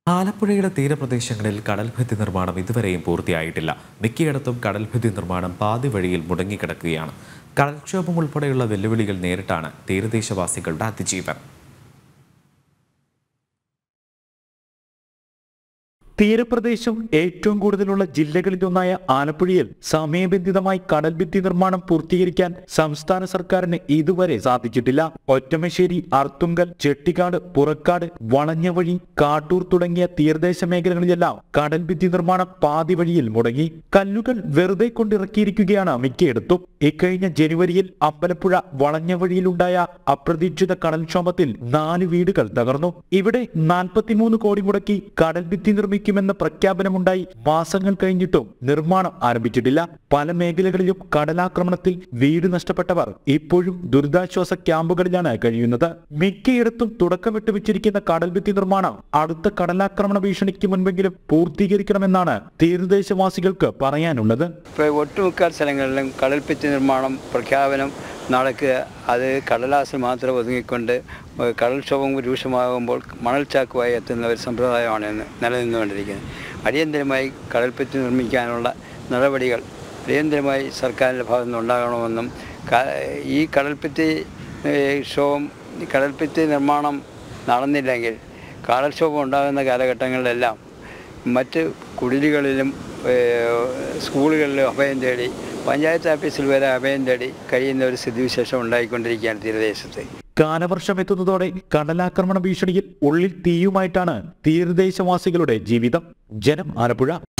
ആലപ്പുഴയുടെ തീരപ്രദേശങ്ങളിൽ കടൽഭിത്തി നിർമ്മാണം ഇതുവരെയും പൂർത്തിയായിട്ടില്ല മിക്കയിടത്തും കടൽഭിത്തി നിർമ്മാണം പാതി വഴിയിൽ മുടങ്ങിക്കിടക്കുകയാണ് കടൽക്ഷോഭം ഉൾപ്പെടെയുള്ള വെല്ലുവിളികൾ നേരിട്ടാണ് തീരദേശവാസികളുടെ അതിജീവനം തീരപ്രദേശം ഏറ്റവും കൂടുതലുള്ള ജില്ലകളിലൊന്നായ ആലപ്പുഴയിൽ സമയബന്ധിതമായി കടൽഭിത്തി നിർമ്മാണം പൂർത്തീകരിക്കാൻ സംസ്ഥാന സർക്കാരിന് ഇതുവരെ സാധിച്ചിട്ടില്ല ഒറ്റമശ്ശേരി അർത്തുങ്കൽ ചെട്ടിക്കാട് പുറക്കാട് വളഞ്ഞവഴി കാട്ടൂർ തുടങ്ങിയ തീരദേശ മേഖലകളിലെല്ലാം കടൽഭിത്തി നിർമ്മാണം പാതി വഴിയിൽ മുടങ്ങി കല്ലുകൾ വെറുതെ കൊണ്ടിറക്കിയിരിക്കുകയാണ് മിക്കയിടത്തും ഇക്കഴിഞ്ഞ ജനുവരിയിൽ അമ്പലപ്പുഴ വളഞ്ഞവഴിയിലുണ്ടായ അപ്രതീക്ഷിത കടൽക്ഷോഭത്തിൽ നാല് വീടുകൾ തകർന്നു ഇവിടെ നാൽപ്പത്തിമൂന്ന് കോടി മുടക്കി കടൽഭിത്തി നിർമ്മിക്കുമെന്ന പ്രഖ്യാപനമുണ്ടായി മാസങ്ങൾ കഴിഞ്ഞിട്ടും നിർമ്മാണം ആരംഭിച്ചിട്ടില്ല പല മേഖലകളിലും കടലാക്രമണത്തിൽ വീട് നഷ്ടപ്പെട്ടവർ ഇപ്പോഴും ദുരിതാശ്വാസ ക്യാമ്പുകളിലാണ് കഴിയുന്നത് മിക്കയിടത്തും തുടക്കമിട്ട് വെച്ചിരിക്കുന്ന കടൽഭിത്തി നിർമ്മാണം അടുത്ത കടലാക്രമണ ഭീഷണിക്ക് മുൻപെങ്കിലും പൂർത്തീകരിക്കണമെന്നാണ് തീരദേശവാസികൾക്ക് പറയാനുള്ളത് ഇപ്പോൾ ഒട്ടുമുക്കാൽ സ്ഥലങ്ങളിലും കടൽഭിത്തി നിർമ്മാണം പ്രഖ്യാപനം നടക്കുക അത് കടലാസിൽ മാത്രം ഒതുങ്ങിക്കൊണ്ട് ഏഹ് കടൽക്ഷോഭം രൂക്ഷമാകുമ്പോൾ മണൽച്ചാക്കുമായി എത്തുന്ന ഒരു സമ്പ്രദായമാണ് ഇന്ന് നിലനിന്നുകൊണ്ടിരിക്കുന്നത് അടിയന്തരമായി കടൽഭിത്തി നിർമ്മിക്കാനുള്ള നടപടികൾ അടിയന്തരമായി സർക്കാരിൻ്റെ ഭാഗത്തു നിന്ന് ഉണ്ടാകണമെന്നും ക- ഈ കടൽഭിത്തി ഏഹ് ക്ഷോഭം ഈ കടൽഭിത്തി നിർമ്മാണം നടന്നില്ലെങ്കിൽ കടൽക്ഷോഭം ഉണ്ടാകുന്ന കാലഘട്ടങ്ങളിലെല്ലാം മറ്റ് കുടിലുകളിലും ഏഹ്, സ്കൂളുകളിലും അഭയം തേടി പഞ്ചായത്ത് ഓഫീസിൽ വരെ അഭയം തേടി കഴിയുന്ന ഒരു സ്ഥിതിവിശേഷം ഉണ്ടായിക്കൊണ്ടിരിക്കുകയാണ് തീരദേശത്ത് കാലവർഷം എത്തുന്നതോടെ കടലാക്രമണ ഭീഷണിയിൽ ഉള്ളിൽ തീയുമായിട്ടാണ് തീരദേശവാസികളുടെ ജീവിതം ജനം ആലപ്പുഴ